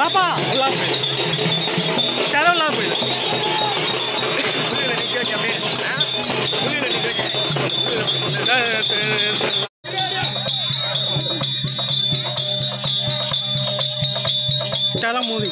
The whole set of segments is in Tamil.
பாப்பா எல்லாம் போயிடு செலவெல்லாம் போயிடு புரியல நீ கேட்க அப்படியே புரியல நீ கேட்க தலை மூதி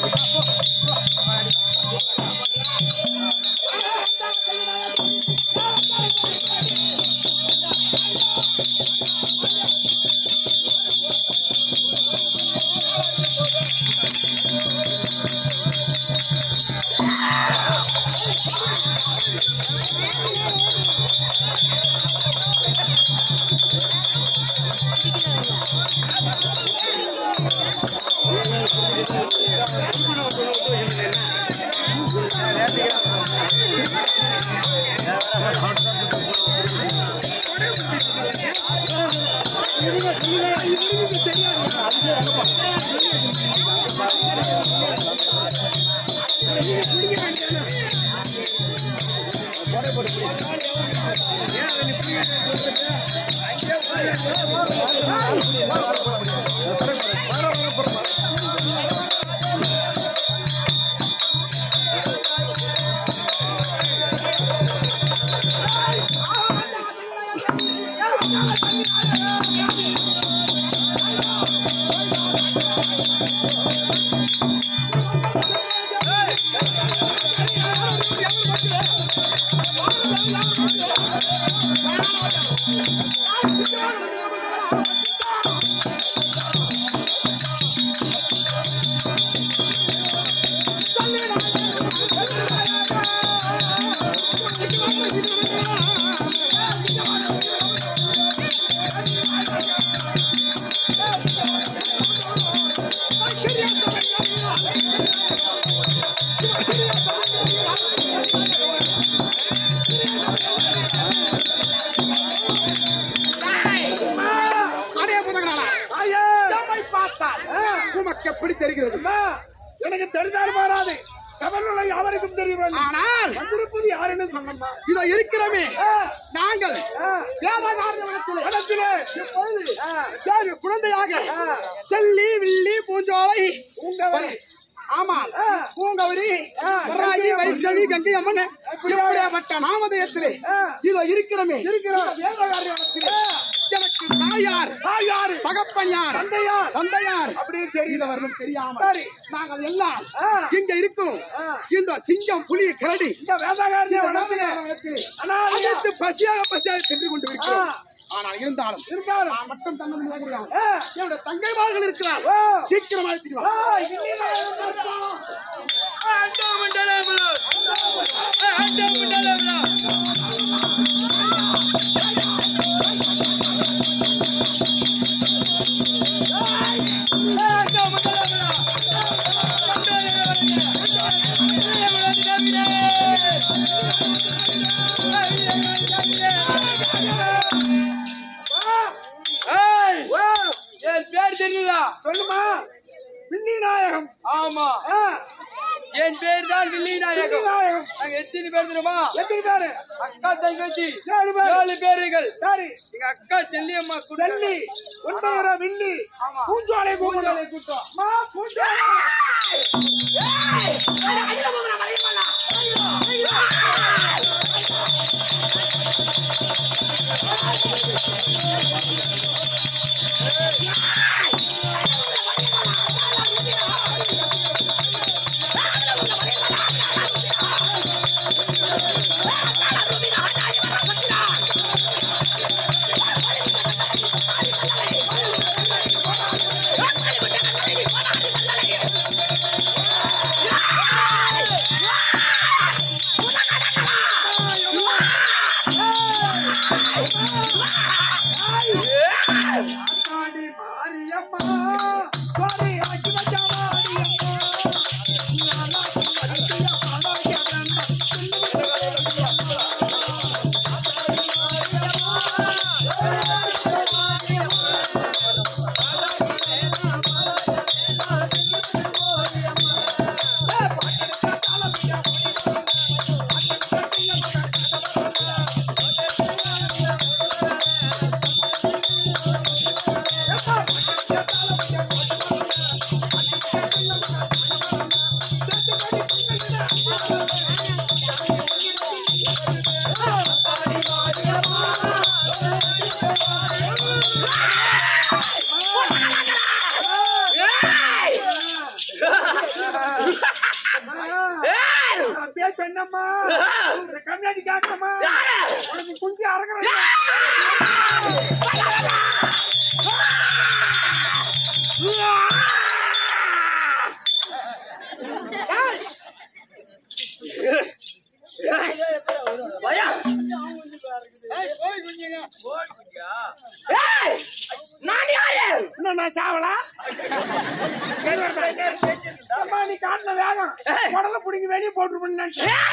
அடே புதகனாலா நம்மை பார்த்தால் உமக்கு எப்படி தெரிகிறது எனக்கு தெரிந்தால் மாறாது சபரிமலை யாவருக்கும் தெரியும் ஆனால் வந்திருப்பது யாருன்னு சொன்னோம்மா இதோ இருக்கிறோமே நாங்கள் வேதகாரணத்திலே இடத்திலே இப்பொழுது சரி குழந்தையாக செல்லி வில்லி பூஞ்சோலை பூங்கவரி ஆமாம் பூங்கவரி வராகி வைஷ்ணவி கங்கை அம்மன் இப்படிப்பட்ட நாமதயத்திலே இதோ இருக்கிறோமே இருக்கிற வேதகாரணத்திலே எனக்கு தாயார் தாயார் தகப்பன் யார் தந்தையார் தந்தையார் அப்படின்னு தெரியுது தெரிந்தவர்கள் தெரியாம சரி. நாங்கள் எல்லாம் ஆ. இங்க இருக்கும் இந்த சிங்கம் புலி கரடி இந்த வேதகாரணிய இந்த உடம்பிலே வேதகாரணத்திலே அனாதையா அனைத்து பசியாக பசியாக சென்று கொண்டு இருக்கிறோம் ஆ. ஆனால் இருந்தாலும் இருந்தாலும் நான் மட்டும் தங்க முடியாது ஆ. என்னுடைய தங்கைமார்கள் இருக்கிறார் ஓ. சீக்கிரம் அழைத்துட்டு வா ஆ, இன்னிலே இருந்தாலும். ஆண்டா மண்டலம்லோ. ஆண்டா மண்டலம்லோ. ஆண்டா மண்டலம்லோ. ஏய், என் பேர் தெரியுதா சொல்லுமா வில்லி நாயகம் ஆமா என் பேர் தான் வில்லி நாயகம் நாங்க எத்தனை பேர் தெரியுமா எத்தனை பேரு அக்கா தங்கச்சி ஏழு பேர் ஏழு பேர்கள் சரி எங்க அக்கா செல்லியம்மா செல்லி உண்மையோட வில்லி பூஞ்சோலை பூஞ்சோலை கூட்டம் மா பூஞ்சோலை Hey! என்னம்மா இந்த கண்ணாடி காட்டமா உனக்கு குஞ்சு அறக்குறேன் என்ன நான் சாவலா அம்மா நீ காட்டின வேகம் உடல பிடிங்க வெளியே போட்டு பண்ணு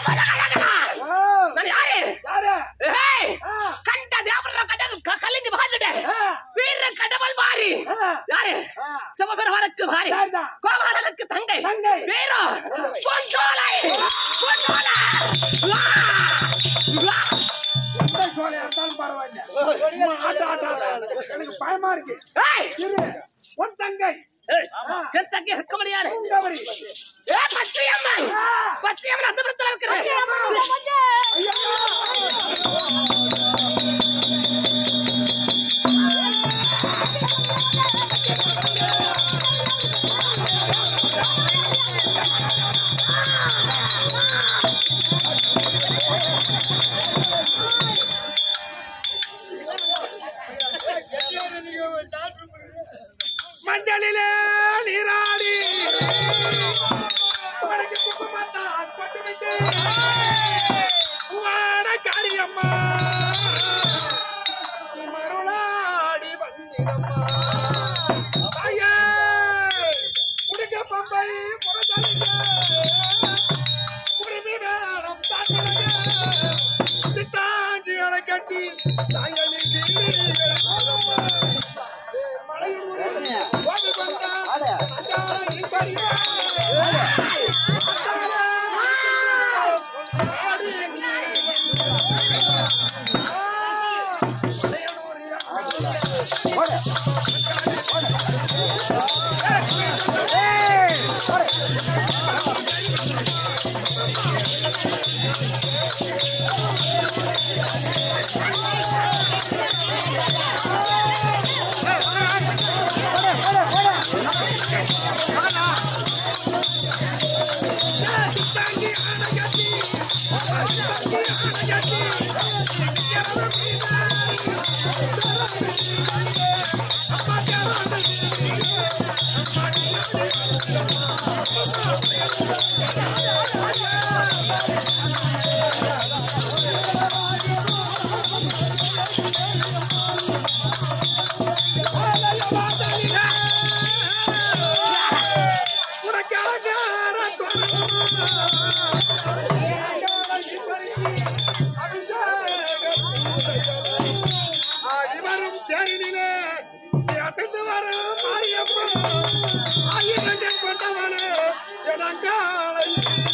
நான் யாரு யாரு ஏய் ஆ, கண்ட தேவர கண்ட க- கலைஞ்சு வாழ்ந்துட்டேன் ஆ, வீர கடவுள் மாறி ஆ. யாரு ஆ. சிவபெருமானுக்கு மாறி யார்தான்? கோபாலனுக்கு தங்கை தங்கை. வீரம் பொஞ்சோலை பொஞ்சோலை வா! வா! எந்த சோலையா இருந்தாலும் பரவாயில்ல அம்மா, ஆட்டா, ஆட்டா, ஆட்டா. எனக்கு பயமா இருக்கு ஏய்! இரு உன் தங்கை ஏய், என் தங்கை இருக்க முடியாது பூங்கவரி ஏ பச்சையம்மன் ஆ. பச்சையம்மன் அந்த பிரச்சனை இருக்கிறேன் ஐயா மஞ்சளிலே நீராடி உனக்கு குங்குமத்தால் பொட்டுவிட்டு வாட காரியம்மா மருளாடி வந்திடம்மா ஐயே குடிக்க பம்பை புறத்தளிக்க குடிமி நேரம் தாக்கலைய சித்தாஞ்சி அணை கட்டி தாயலிக்கு அடிவரும் தேனிலே அசைந்து வரும் மாரியம்மா ஆயிரம் கொண்டவனே எனக்காலை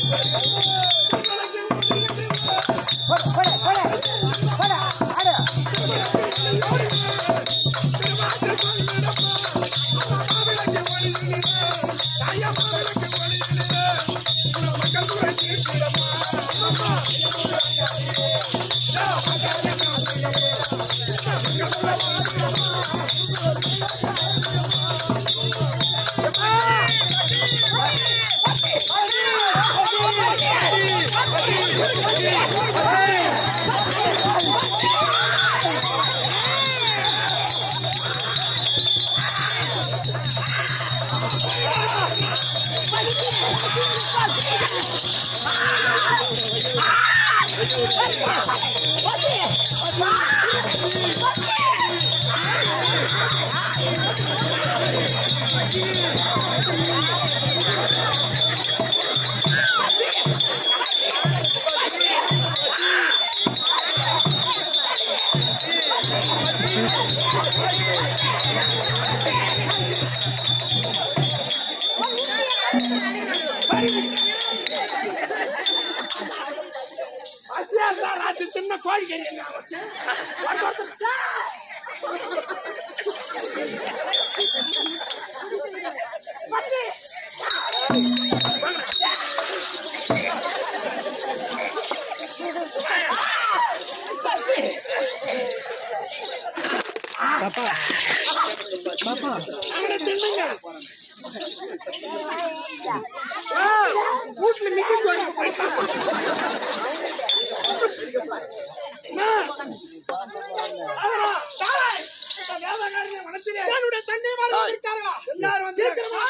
அசியா ராத்து சின்ன கோழிக்கறி எங்க வச்சு அங்கே தின்னுங்க ஆ வீட்டுல மிக்க கோயிலுக்கு போயிட்டான் என்னுடைய தங்கைமார்கள் இருக்கார்களா எல்லாரும் வந்து சீக்கிரமா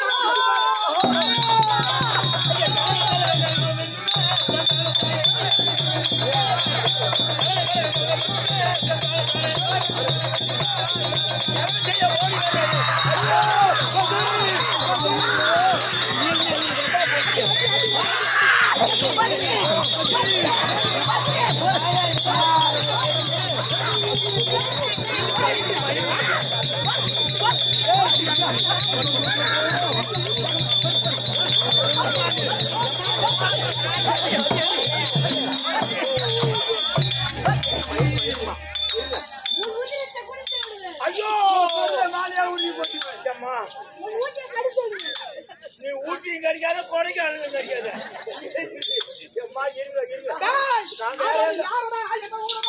ஐயோ மாலையா ஊட்டி போட்டு வச்சம்மா நீ ஊட்டியும் கடிக்காத கொடைக்கானலும் கடிக்காத அம்மா இருங்க இருங்க நான் வேற எந்த-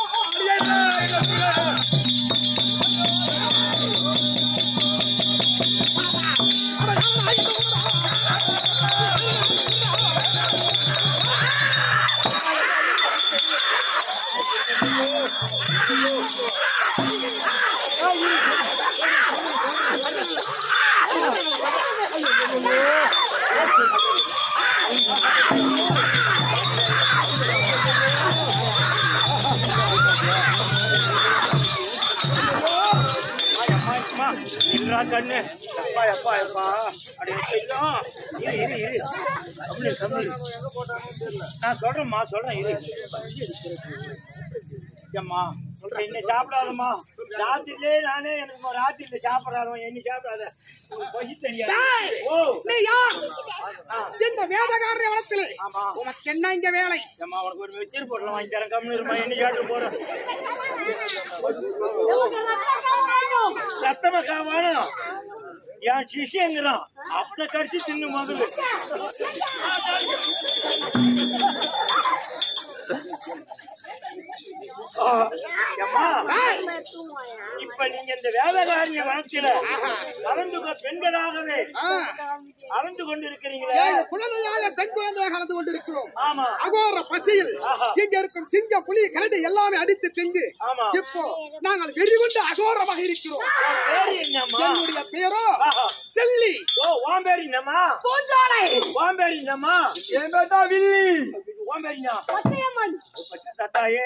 அம்மா இல்லா கண்ணு அப்பா அப்பா அப்பா அடி செல்லம் இரு இரு இரு அப்படி கம்மி நான் சொல்றேம்மா சொல்றேன் இரு ஏம்மா என்ன சாப்பிடாதம்மா ராத்திரிலே நானே எனக்கு ராத்திரில சாப்பிடாதவன் என்ன சாப்பிடாத உனக்கு பசி தெரியாது ஓ நீ யார் இந்த வேதகாரனை வளத்திலே ஆமா உனக்கு என்ன இங்க வேலை ஏம்மா உனக்கு ஒரு வெச்சர் போடலாம் வாங்கி தரேன் கம்மி இருமா என்ன சாப்பிட்டு போறேன் சத்தமா காவானும் என் சிஷியங்கிறான் அவனை கடிச்சு தின்னு முதல்ல ஆ, ஏம்மா, இப்ப நீங்க இந்த வேலைக்காரிய வனத்தில கலந்து கொ- பெண்களாகவே கலந்து கொண்டிருக்கிறீங்களே ஏழு குழந்தையாக பெண் குழந்தையாக கலந்து கொண்டிருக்கிறோம் ஆமா அகோர பசியில் ஆஹா. இங்க இருக்கும் சிங்க புலி கரடி எல்லாமே அடித்து திங்கு ஆமா இப்போ நாங்கள் வெறிகொண்டு அகோரமாக இருக்கிறோம் உன் பேரு என்னம்மா என்னுடைய பேரோ ஆஹா. செல்லி ஓ உன் பேரு என்னம்மா பூஞ்சோலை உன் பேரு என்னம்மா என் பேர் தான் வில்லி உன் பேரு என்ன பச்சையம்மன் தாத்தாயே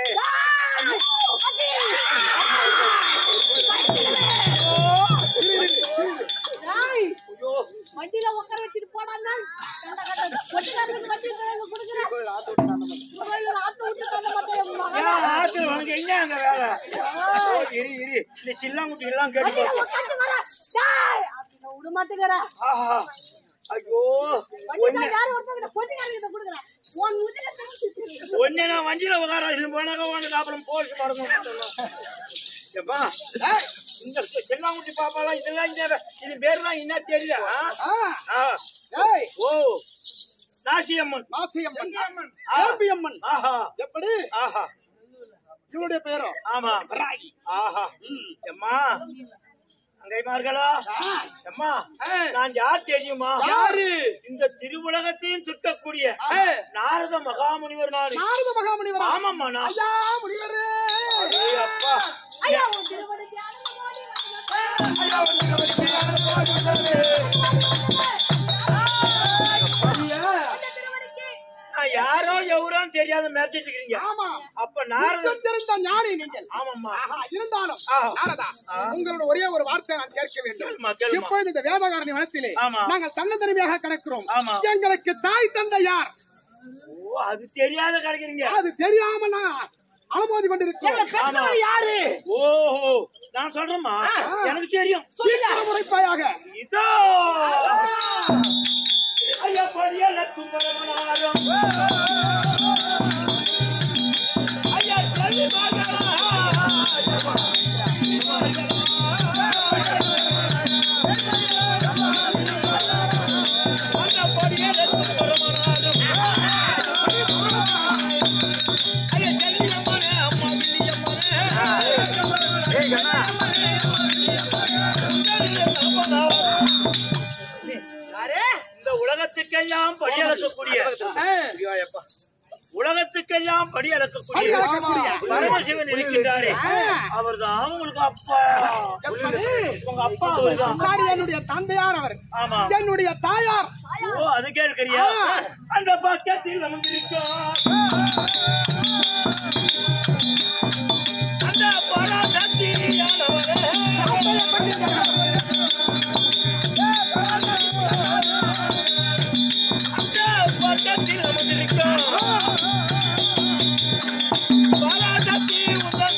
ஏய், ஐயோ வண்டியில உட்கார வச்சுட்டு போடான்னா கொட்டிக்காரனுக்கு வண்டி கொடுக்குறேன் கோயில்ல ஆத்து விட்டு தள்ள மாட்டேன் ஏன் ஆத்துல உனக்கு என்ன அங்க வேலை ஓ, இரு இரு இந்த சில்லாங்குட்டி எல்லாம் கேட்டு வண்டியில பாப்போம். உட்காந்து வர டேய் அப்படி விட மாட்டேங்கிறேன் ஆஹா ஐயோ வண்டியில யாரும் ஒருத்தவங்க கொட்டிக்காரனுக்கு கொடுக்குறேன் உன் முதுக தூக்கி ஒன்னே நான் வண்டியில உட்கார இது போனாக்க உனக்கு அப்புறம் போலீஸ் மடங்கும் எப்பா இந்த செல்லாங்குட்டி பாப்பாலாம் இதெல்லாம் இந்த இது பேர்லாம் என்ன தெரியல ஆ? ஆ, ஆ. ஏய் ஓ நாசியம்மன் நாச்சியம்மன் ஆ. ஏம்பியம்மன் ஆஹா எப்படி ஆஹா இவருடைய பேரோ ஆமா ஆஹா எம்மா அங்கைமார்களா எம்மா நான் யார் தெரியுமா யாரு இந்த திருவுலகத்தையும் சுற்றக்கூடிய நாரத மகாமுனிவர் நான் நாரத மகாமுனிவர் ஆமாம்மா நான் ஐயா முனிவரே ஏய் அப்பா ஐயா உன் திருவடிக்கு அனுமதி திருவடிக்கு நான் யாரோ எவரோன்னு தெரியாத மேய்ச்சிட்டு இருக்கிறீங்க ஆமா அப்ப நாரத யுத்தம் தெரிந்த ஞானி நீங்கள் ஆமாம்மா ஆஹா, இருந்தாலும் ஆஹா. நாரதா உங்களோட ஒரே ஒரு வார்த்தை நான் கேட்க வேண்டும் கேளுமா, கேளுமா. இப்பொழுது இந்த வேதகாரணி வனத்திலே ஆமா. நாங்கள் தன்னந்தனிமையாக கிடக்கிறோம் ஆமா. எங்களுக்கு தாய் தந்தை யார் ஓ அது தெரியாத கிடைக்கிறீங்க அது தெரியாம நான் அனுமதி கொண்டிருக்கிறோம் ஆமா. யாரு ஓஹோ நான் சொல்றேம்மா எனக்கு தெரியும் சீக்கிரம் உரைப்பாயாக இதோ ஐயா படியல குமரமனாரம் ஐயா தள்ளி இந்த உலகத்துக்கெல்லாம் படி படியளக்கக்கூடிய ஆ, உலகத்துக்கெல்லாம் படியளக்கக்கூடிய படியளக்கக்கூடிய. பரமசிவன் இருக்கின்றாரே அவர்தான் உங்களுக்கு அப்பா எப்படி உங்க அப்பா அவர்தான் சாரி என்னுடைய தந்தையார் அவர் ஆமா என்னுடைய தாயார் ஓ அது கேட்கறியா அந்த பக்கத்தில் வந்திருக்கோம் அந்த பராசக்தியானவரே அந்த பக்கத்தில் வந்திருக்கோம் பராசக்தி உந்தன்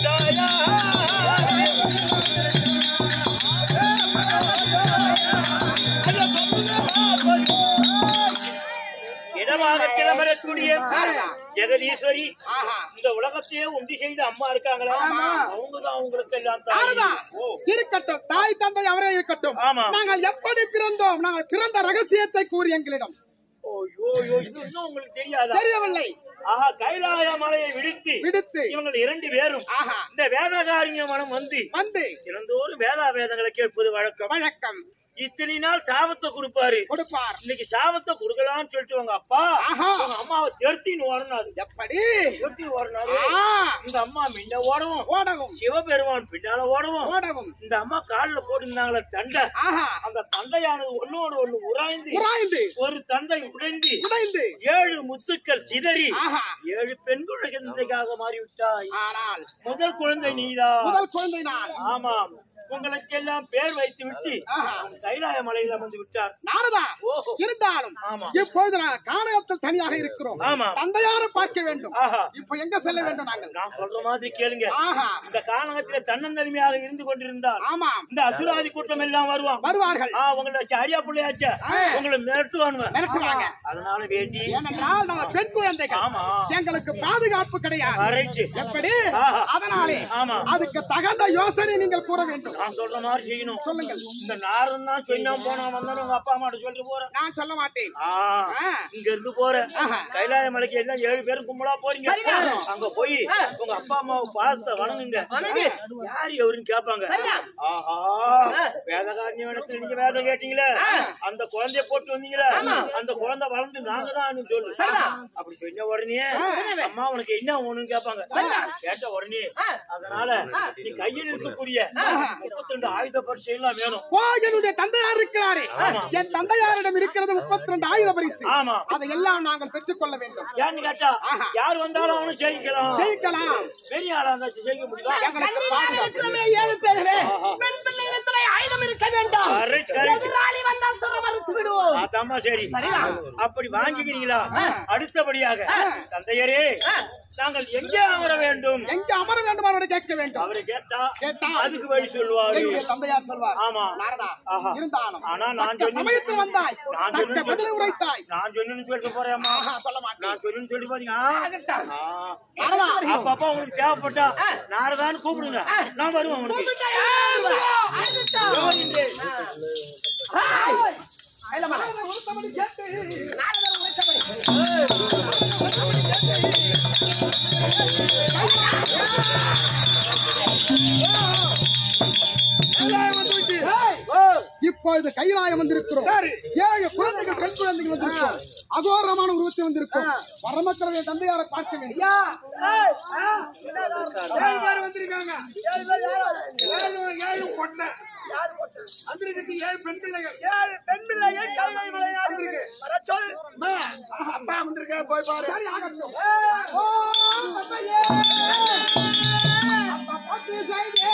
இடமாக கிளம்பரக்கூடிய ஜெகதீஸ்வரி ஆஹா இந்த உலகத்தையே உண்டி செய்த அம்மா இருக்காங்களா அவங்க தான் உங்களுக்கு எல்லாம் ஆறுதா தாய் ஓ இருக்கட்டும் தாய் தந்தை அவரே இருக்கட்டும் ஆமா. நாங்கள் எப்படி பிறந்தோம் நாங்கள் பிறந்த ரகசியத்தை கூறி எங்களிடம் ஓ யோ யோ இது இன்னும் உங்களுக்கு தெரியாதா தெரியவில்லை ஆஹா கைலாய மலையை விடுத்து விடுத்து இவங்க இரண்டு பேரும் ஆஹா இந்த வேதகாரிய மனம் வந்து வந்து தினந்தோறும் வேதா வேதங்களை கேட்பது வழக்கம் வழக்கம் இத்தனை நாள் சாபத்தை கொடுப்பாரு கொடுப்பார் இன்னைக்கு சாபத்தை கொடுக்கலாம்னு சொல்லிட்டு உங்க அப்பா ஆஹா. உங்க அம்மாவை தெருத்தின்னு ஓடனாரு எப்படி தெருத்தி ஓடனாரு ஆ, இந்த அம்மா முன்ன ஓடவும் ஓடவும் சிவபெருமான் பின்னால ஓடவும் ஓடவும் இந்த அம்மா கால்ல போட்டிருந்தாங்களே தண்டை ஆஹா அந்த தந்தையானது ஒன்னோடு ஒண்ணு உராய்ந்து உராய்ந்து ஒரு தந்தை உடைந்து உடைந்து ஏழு முத்துக்கள் சிதறி ஆஹா ஏழு பெண் குழந்தைக்காக மாறிவிட்டாய் ஆனால் முதல் குழந்தை நீதான் முதல் குழந்தை நான் ஆமாம் உங்களுக்கெல்லாம் பேர் வைத்து விட்டு ஆஹா. கைலாய மலையில் அமர்ந்து விட்டார் நாரதா ஓஹோ. இருந்தாலும் ஆமா. இப்பொழுது நான் கானகத்தில் தனியாக இருக்கிறோம் ஆமா. தந்தையாரை பார்க்க வேண்டும் ஆஹா இப்ப எங்க செல்ல வேண்டும் நாங்கள் நான் சொல்ற மாதிரி கேளுங்க ஆஹா இந்த காலகத்தில தன்னந்தனிமையாக இருந்து கொண்டிருந்தார் ஆமாம் இந்த அசுராதி கூட்டம் எல்லாம் வருவான் வருவார்கள் ஆ உங்களை வச்சு அரியா பிள்ளையாச்ச ஆ. உங்களை மிரட்டுவானுவ மிரட்டுவாங்க அதனால வேண்டி ஏனென்றால் நம்ம பெண் குழந்தைகள் ஆமா. எங்களுக்கு பாதுகாப்பு கிடையாது கரெக்ட் எப்படி ஆஹா. அதனாலே ஆமா. அதுக்கு தகுந்த யோசனை நீங்கள் கூற வேண்டும் நான் சொல்ற மாதிரி செய்யணும் சொல்லுங்கள் இந்த நாரம் தான் சொன்னா போனா வந்தாலும் உங்க அப்பா அம்மாட்ட சொல்லிட்டு போறேன் நான் சொல்ல மாட்டேன் ஆ, ஆ. இங்க இருந்து போறேன் ஆஹா. கைலாய மலைக்கு எல்லாம் ஏழு பேரும் கும்பலா போறீங்க சரிதான். அங்க போய் உங்க அப்பா அம்மாவை பார்த்த வணங்குங்க யாரு எவருன்னு கேட்பாங்க ஆஹா வேதகாரண்ய வேடத்துல நீங்க வேதம் கேட்டீங்களே அந்த குழந்தைய போட்டு வந்தீங்களே அந்த குழந்தை வளர்ந்து நாங்க தான் சொல்லு அப்படி சொன்ன உடனே அம்மா உனக்கு என்ன வேணும்னு கேட்பாங்க கேட்ட உடனே அதனால நீ கையில் இருக்கக்கூடிய முப்பத்தி ரெண்டு ஆயுத பரிசை எல்லாம் வேணும் ஓ என்னுடைய தந்தையார் இருக்கிறாரே என் தந்தையாரிடம் இருக்கிறது முப்பத்தி ரெண்டு ஆயுத பரிசு ஆமா அதையெல்லாம் நாங்கள் பெற்றுக்கொள்ள வேண்டும் ஏன்னு கேட்டா யார் வந்தாலும் அவனும் ஜெயிக்கலாம் ஜெயிக்கலாம் பெரிய ஆளா இருந்தாச்சு ஜெயிக்க முடியுமா எங்களுக்கு பாதுகாப்பு ஏழு பேருமே பெண் பிள்ளையிடத்திலே ஆயுதம் இருக்க வேண்டாம் Correct, correct. எதிராளி வந்தால் சிற மறுத்து விடுவோம் அதாம்மா சரி அப்படி வாங்கிக்கிறீங்களா அடுத்தபடியாக தந்தையரே நாங்கள் எங்கே அமர வேண்டும் எங்க அமர வேண்டும் அவரோட கேட்க வேண்டும் அவரை கேட்டா கேட்டா அதுக்கு வழி சொல்லுவாரு என்னுடைய தந்தையார் சொல்வார் ஆமா. நாரதா ஆஹா. இருந்தாலும் ஆனா நான் தக்க சொன்னேன். சமயத்தில் வந்தாய் நான் தக்க சொன்னேன். பதிலை உரைத்தாய் நான் சொன்னு சொல்லிட்டு போறேம்மா ஆஹா, சொல்ல மாட்டேன் நான் சொல்லுன்னு சொல்லி பாத்தீங்க நாரதா அப்பப்ப உங்களுக்கு தேவைப்பட்டா நாரதான்னு கூப்பிடுங்க நான் வருவேன் உனக்கு உருத்தமணி கேட்டு ஏய், இப்பொழுது கைலாயம் வந்திருக்கிறோம் ஏழு குழந்தைகள் பெண் குழந்தைகள் வந்திருக்கிறோம் அகோரமான உருவத்தை வந்திருக்கும் பரமக்கரவை தந்தையாரை பார்க்க வேண்டும் ஏழு பேர் வந்திருக்காங்க ஏழு ஏழு பொண்ணு வந்திருக்கு ஏழு பெண் பிள்ளைகள் ஏழு பெண் பிள்ளைகள் கைலை விளையாடுறதுக்கு வர சொல் அப்பா வந்திருக்கா போய் பாரு சரி, ஆகட்டும். ஓ, தந்தையே. அப்பா, பத்து செய்தே.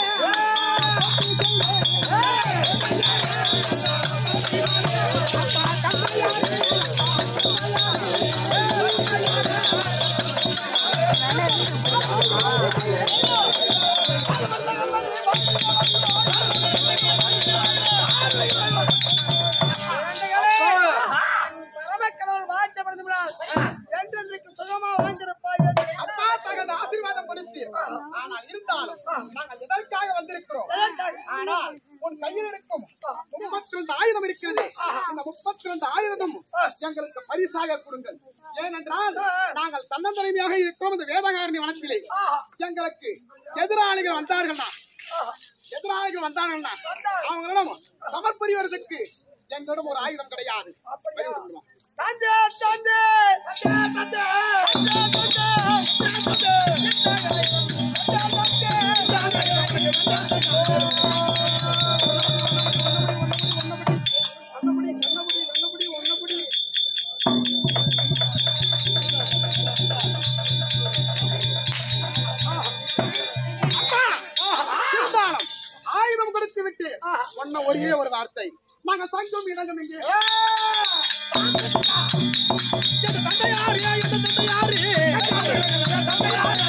பரமக்கடவுள் வாழ்த்தப்படுது என்றென்றைக்கு சுகமா வாழ்ந்திருப்பாய் அப்பா தகுந்த ஆசீர்வாதம் கொடுத்தீர் ஆனால் இருந்தாலும் நாங்கள் எதற்காக வந்திருக்கிறோம் ஆனால் உன் கையில் இருக்கும் முப்பத்தி ரெண்டு ஆயுதம் இருக்கிறது இந்த முப்பத்தி ரெண்டு ஆயுதம் எங்களுக்கு பரிசாக கொடுங்கள் ஏனென்றால் நாங்கள் தன்னந்தனிமையாக இருக்கிறோம் இந்த வேதகாரணி வனத்திலே எங்களுக்கு எதிராளிகள் வந்தார்கள்னா எதிராளிகள் வந்தார்கள்னா அவங்களிடம் சமர்புரிவதற்கு எங்களிடம் ஒரு ஆயுதம் கிடையாது தந்தை தந்தை தந்தை கண்ணபடி கண்ணபடி கண்ணபடி ஒன்னபடி இருந்தாலும் ஆயுதம் கொடுத்து விட்டு ஒன்ன ஒரே ஒரு வார்த்தை நாங்க தங்கும் இடம் இங்கே எங்க தந்தை யாரு எங்க தந்தை யாரு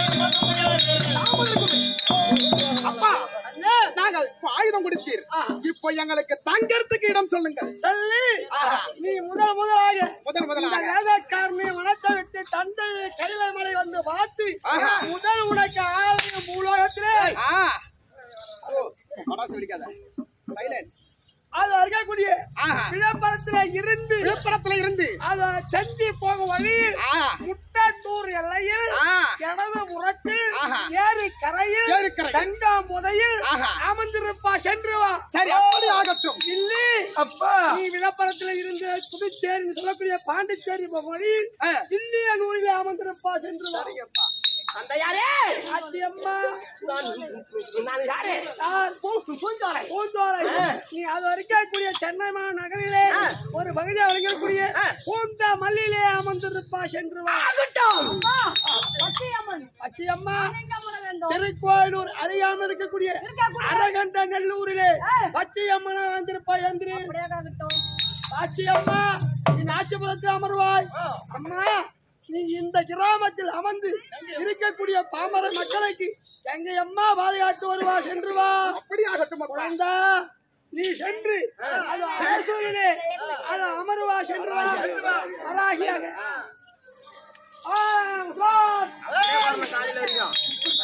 அப்பா நாங்கள் இப்ப ஆயுதம் கொடுத்தீர் இப்போ எங்களுக்கு தங்கறதுக்கு இடம் சொல்லுங்க சொல்லி ஆஹா. நீ முதல் முதலாக முதல் இந்த முதலாக வேதக்காரனை வனத்தை விட்டு தந்தை கைலை மலை வந்து பார்த்து ஆஹா. முதல் உனக்கு ஆலயம் பூலோகத்திலே ஆ ஓ படாசு வெடிக்காத சைலன்ஸ் அது இருக்கக்கூடிய ஆஹா விளம்பரத்துல இருந்து விழுப்புரத்துல இருந்து அத செஞ்சு போகும் வழியில் ஆ முட்டத்தூர் எல்லையில் ஆ கிணறு புறத்தில் ஆஹா. ஏரி கரையில் ஏரிக்கரை. செங்காம் புதையில் ஆஹா. அமர்ந்திருப்பா சென்று வா சரி அப்படி ஆகட்டும் இல்லை அப்பா நீ விளம்பரத்துல இருந்து புதுச்சேரி சொல்லக்கூடிய பாண்டிச்சேரி போகும் வழியில் இல்லைய நூலில் அமர்ந்திருப்பா சென்று வா அந்த யாரே ஆச்சி அம்மா நான் நான் யாரே யார்? பூஞ்சோலை பூந்தோலை நீ அது இருக்கக்கூடிய சென்னை மாநகரிலே ஒரு பகுதியா இருக்கக்கூடிய பூந்த மல்லியிலே அமர்ந்திருப்பா சென்று வா ஆகட்டும் பச்சையம்மன் பச்சையம்மா எங்க வர வேண்டும் திருக்கோயிலூர் அறியாம இருக்கக்கூடிய அரகண்ட நெல்லூரிலே பச்சையம்மனா வந்திருப்பா எந்திரி அப்படியே ஆகட்டும் பச்சையம்மா நீ நாச்சிபுரத்தில் அமர்வாய் அம்மா நீ இந்த கிராமத்தில் அமர்ந்து இருக்கக்கூடிய பாமர மக்களுக்கு எங்க அம்மா பாதுகாத்து வருவா சென்று வா அப்படி ஆகட்டும் அப்பா. குழந்தா நீ சென்று அது அரசூரிலே அது அமர்வா சென்று வா வராகியாக ஆ, God. காலையில வரைக்கும்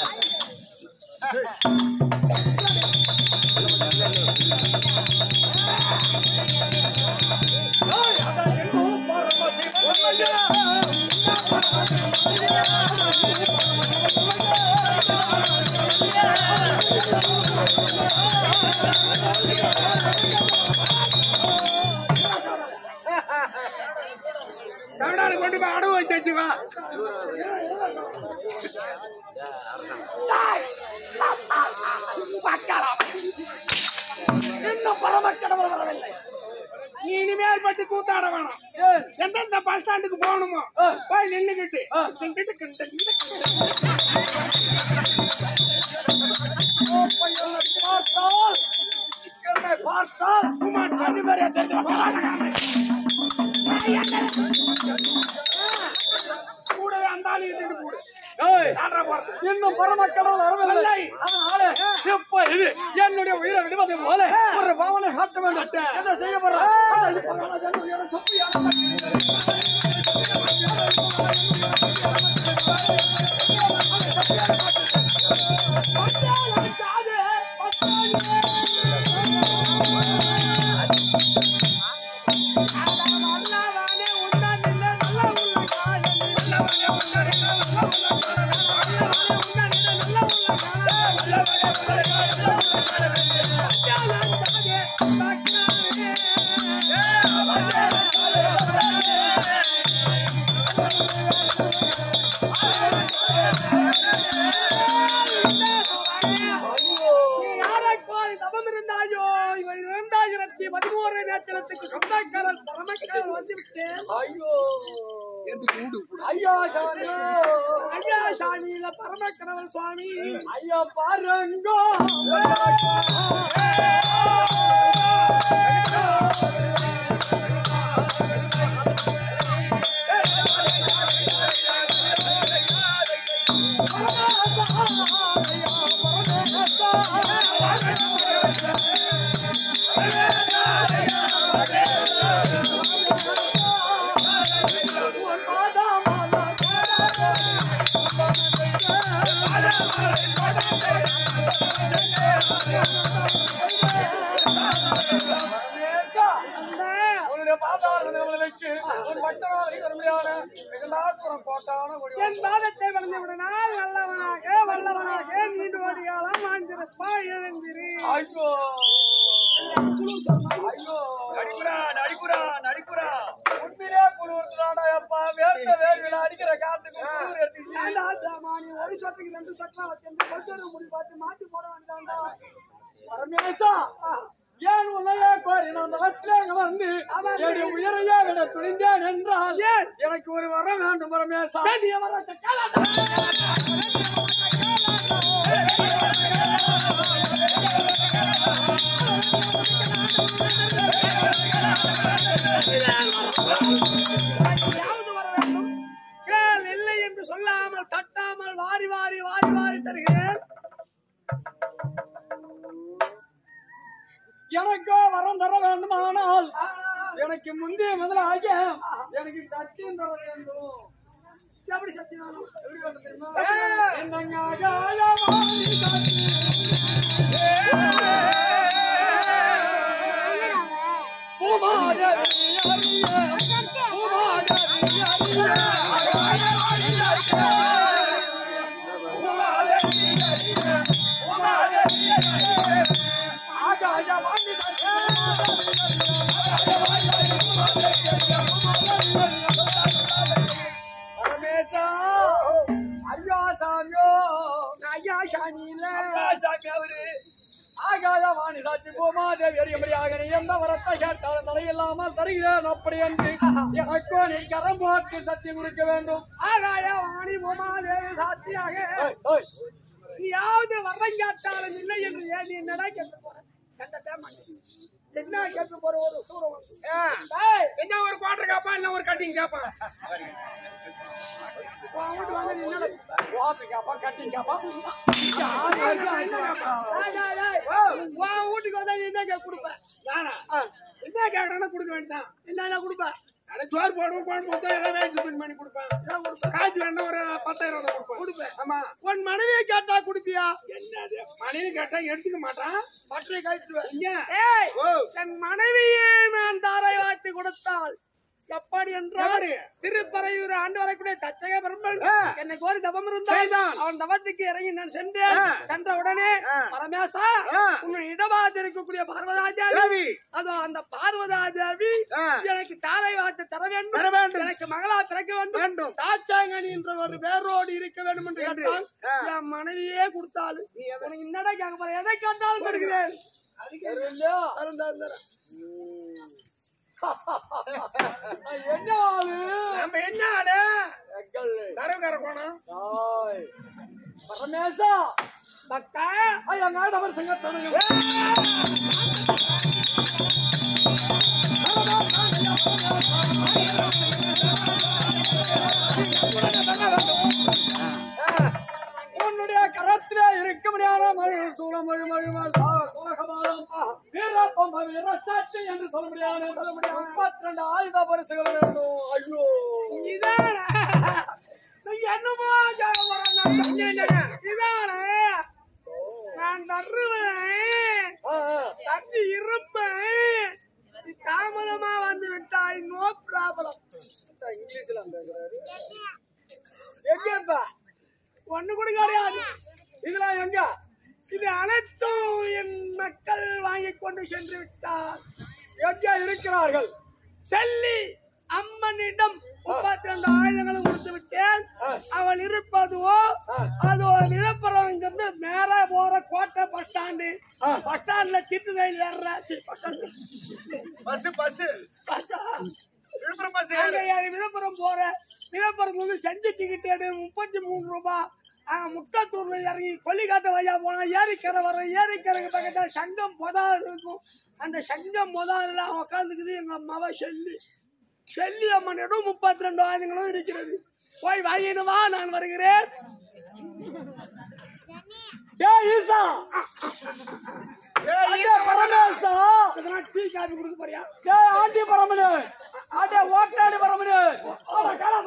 தமிழ்நாடு கொண்டு போய் அடவு வச்சு வா இன்னும் பரமக்கடவுள் வரவில்லை நீ இனிமேல் பட்டு கூத்தாட வேணாம் எந்தெந்த பஸ் ஸ்டாண்டுக்கு போகணுமோ போய் நின்னுக்கிட்டு கிண்டு கிண்டு கிண்டு கிண்டு. ஓ, பையன் பார்த்தால் இக்கரை பார்த்தால் உமான் கன்னிமரியா தெரிஞ்சு கூடவே அந்த ஆளு இட்டுட்டு போடு. தாண்டா போறது. இன்னும் பரமக்கடவுள் வரவில்லை அதனால இப்ப இது என்னுடைய உயிரை விடுவது போல ஒரு பவனை காட்ட வேண்டும் என்ன செய்ய போற இருந்தாயோ இவன் இரண்டாயிரத்தி பதினோரு நேத்திரத்துக்கு சொந்தக்காரன் பரமக்காரன் வந்து விட்டேன் என்று கூடு கூடு. ஐயா சாமி ஐயா சாமியில பரமக்கடவுள் சுவாமி ஐயா பாருங்கோ என் பாதத்தை வளர்ந்து விடனால் வல்லவனாக வல்லவனாக நீண்டு ஓடியாலும் வாழ்ந்திருப்பா எழுந்திரு நடிப்புடா நடிப்புடா நடிப்புடா உண்மையிலே குளிர்தாடா அப்பா வேர்த்த வேர்வில அடிக்கிற காத்துக்கு குளிர் எடுத்துக்கிட்டு பரமேசா ஏன் உன்னையே கோரி நான் அந்த வத்திலே வந்து என்னுடைய உயிரையே விட துணிந்தேன் என்றால் எனக்கு ஒரு வரம் வேண்டும் பரமேசா கேள் இல்லை என்று சொல்லாமல் தட்டாமல் வாரி வாரி வாரி வாரி தருகிறேன் எனக்கோ வரம் தர வேண்டுமானால் எனக்கு முந்தைய முதலாக எனக்கு சத்தியம் தர வேண்டும் எப்படி சத்தியம் வேணும்? எப்படி வேண்டும் தெரியுமா? என்னங்க ஆகாயவாணி பூமாதேவி அறிய, பூமாதேவி அறிய, ஆகாயவாணி பரமேசா ஐயா சாமியோ ஐயா சாமியில சாமி அவரு ஆகாயவாணி சாட்சி பூமாதேவி அறியும்படியாக நீ எந்த வரத்தை கேட்டாலும் தடையில்லாமல் தருகிறேன் அப்படி என்று எனக்கோ நீ கரம் போட்டு சத்தியம் கொடுக்க வேண்டும் ஆகாயவாணி பூமாதேவி சாட்சியாக நீயாவது வரம் கேட்டாலும் இல்லை என்று ஏன் நீ என்னடா கேட்டு போற கண்டதே மாட்டேன் என்ன கேட்டு போற ஒரு சூரம் வந்து. டேய், என்ன ஒரு குவார்டர் கேப்பான் என்ன ஒரு கட்டிங் கேப்பான் உன் வீட்டு வந்து நீ என்னடா வாத்து கேப்பா, கட்டிங் கேப்பா. யாரு இருக்கா, என்ன கேப்பா? டேய், டேய், டேய். உன் வீட்டுக்கு வந்தா நீ என்ன கேட்க கொடுப்ப நானா ஆ, என்ன கேக்குறேன்னா கொடுக்க வேண்டாம் என்னென்ன கொடுப்ப அட சோறு போடுவோம் குழம்பு மொத்தம் ஏதாவது வேலை பண்ணி கொடுப்பேன் என்ன கொடுப்ப காய்ச்சி வேணா ஒரு பத்தாயிரம் ரூபாய் கொடுப்பேன் கொடுப்பேன் ஆமா உன் மனைவியை கேட்டா குடுப்பியா என்னது மனைவி கேட்டா எடுத்துக்க மாட்டான் பற்றை கழிச்சுடுவேன் இங்க ஏய் ஓ என் மனைவியே நான் தாரை வார்த்து கொடுத்தால் எப்படி என்றால் எப்படி? திருப்பறையூர் ஆண்டு வரக்கூடிய தச்சக பெரும்பல் ஆ. என்னை கோரி தவம் இருந்தால் செய்தான். அவன் தவத்துக்கு இறங்கி நான் சென்றேன் ஆ. சென்ற உடனே ஆ. பரமேசா ஆ. உன்னை இடபாத்து இருக்கக்கூடிய பார்வதா தேவி தேவி. அதோ அந்த பார்வதா தேவி ஆ. எனக்கு தாரை வார்த்து தர வேண்டும் தர வேண்டும். எனக்கு மகளா பிறக்க வேண்டும் வேண்டும். தாச்சாங்கனி என்ற ஒரு வேரோடு இருக்க வேண்டும் என்று என்று. கேட்டால் ஆ. என் மனைவியே கொடுத்தாலும் நீ எதை- உனக்கு என்னடா கேட்க போற எதை கேட்டாலும் கொடுக்கிறேன் தரும், தரும், தரும். என்ன ஆளு நம்ம என்ன ஆளு எங்கள் தரவுக்கார போனோம் தாய். பரமேசா பக்கா ஐயா நாடவர் சங்கத்தனையும் உன்னுடைய கரத்திலே இருக்க முடியாத மழை சூழ மழு மழு சுலகமானம் வீரப்பம் வீரசாட்சி என்று சொல்ல முடியாது சொல்ல முடியாது முப்பத்தி ரெண்டு ஆயுத பரிசுகள் வேண்டும் ஐயோ என்னமோ இதானே நான் தருவேன் தண்ணி இருப்பேன் நீ தாமதமா வந்து விட்டாய் நோ ப்ராப்ளம் இங்கிலீஷ்ல எங்க இருந்தா ஒண்ணு கூட கிடையாது இதெல்லாம் எங்க இது அனைத்தும் என் மக்கள் வாங்கி கொண்டு சென்று விட்டார் எங்கே இருக்கிறார்கள் செல்லி அம்மனிடம் முப்பத்தி ரெண்டு ஆயுதங்களும் கொடுத்து விட்டேன் அவள் இருப்பதுவோ அதோ நிலப்பரவங்கிருந்து மேல போற கோட்டை பஸ் ஸ்டாண்டு பஸ் ஸ்டாண்ட்ல திட்டு ரயில் ஏறாச்சு bus bus Villupuram bus Villupuram போற விழுப்புரத்துல இருந்து செஞ்சு டிக்கெட் எடு முப்பத்தி மூணு ரூபாய் அங்க முட்டத்தூர்ல இறங்கி கொல்லிக்காட்டு வழியா போனா ஏரிக்கரை வர ஏரிக்கரைக்கு பக்கத்துல சங்கம் பொதாது இருக்கும் அந்த சங்கம் பொதாதுல உட்காந்துக்குது எங்க அம்மாவை செல்லி செல்லி அம்மனிடம் முப்பத்தி ரெண்டு ஆயுதங்களும் இருக்கிறது போய் வாங்கிட்டு வா நான் வருகிறேன் டேய் ஈசா அடே பரமேசா இதெல்லாம் டீ காபி கொடுக்க போறியா டேய் ஆண்டி பரமனு அடே ஓட்டாடி பரமனு ஆட காலாச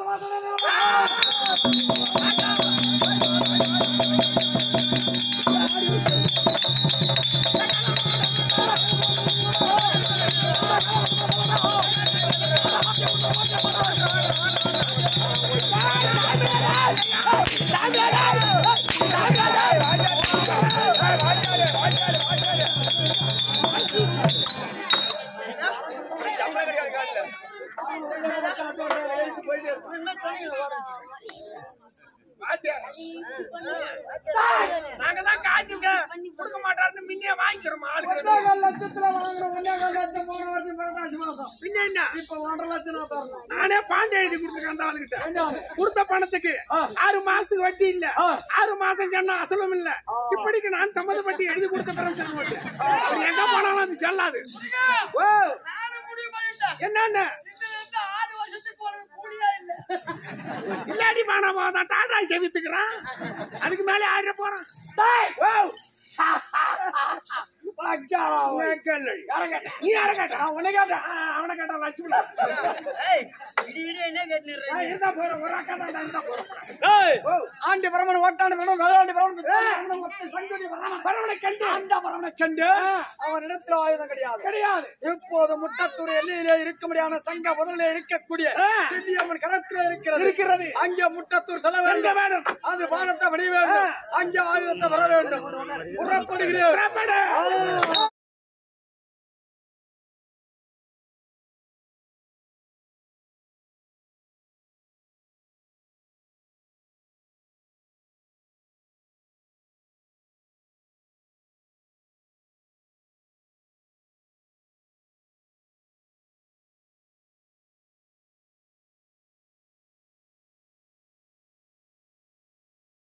வாய்க்காடு, வாய்க்காடு, வாய்க்காடு. நாங்க தான் காய்ச்சுங்க கொடுக்க மாட்டாருன்னு முன்னே வாங்கிக்கிறோம் ஆளுக்கு லட்சத்துல வாங்குற ஒன்னே கால் லட்சம் போன வருஷம் புரட்டாசி மாசம் பின்ன என்ன இப்ப ஒன்றரை லட்சம் நான் தரணும் நானே பாண்டி எழுதி கொடுத்துருக்கேன் அந்த ஆளுகிட்ட என்ன ஆளு? கொடுத்த பணத்துக்கு ஆறு மாசத்துக்கு வட்டி இல்ல ஆறு மாசம் சொன்னா அசலும் இல்ல இப்படிக்கு நான் சம்மந்தப்பட்டு எழுதி கொடுத்த பெர்மிஷன் நோட்டு அவர் எங்க போனாலும் அது செல்லாது ஓ என்னன்னு இல்லாடி மாணவ தான் டாடா செவித்துக்கிறான் அதுக்கு மேலே ஆடிட போறான் டேய், ஓ. உன்னை கேளு. யாரை கேட்ட? நீ யாரை கேட்ட? நான் உன்னை கேட்டேன். ஆ, அவனை கேட்டான் லட்சுமணா. ஆ, இருந்தா போறேன். ஒரு அக்கா தான் இருந்தா போறேன். ஏய், ஆண்டி பரமன் ஓட்டாண்டி பரமன் வேளாண்டி பரமன் பித்தாண்டி பரமன், ஒத்தை சங்கதி பரமன், பரவனை கண்டு அந்த பரமனை கண்டு அவன் இடத்துல ஆயுதம் கிடையாது கிடையாது இப்போது முட்டத்தூர் எல்லையிலே இருக்க முடியாத சங்க முதலில் இருக்கக்கூடிய செல்லியம்மன் கரத்தில் இருக்கிறது இருக்கிறது. அங்கே முட்டத்தூர் செல்ல வேண்டும் அது வானத்தை வடிய வேண்டும் அங்கே ஆயுதத்தை வர வேண்டும் புறப்படுகிறேன் புறப்படு.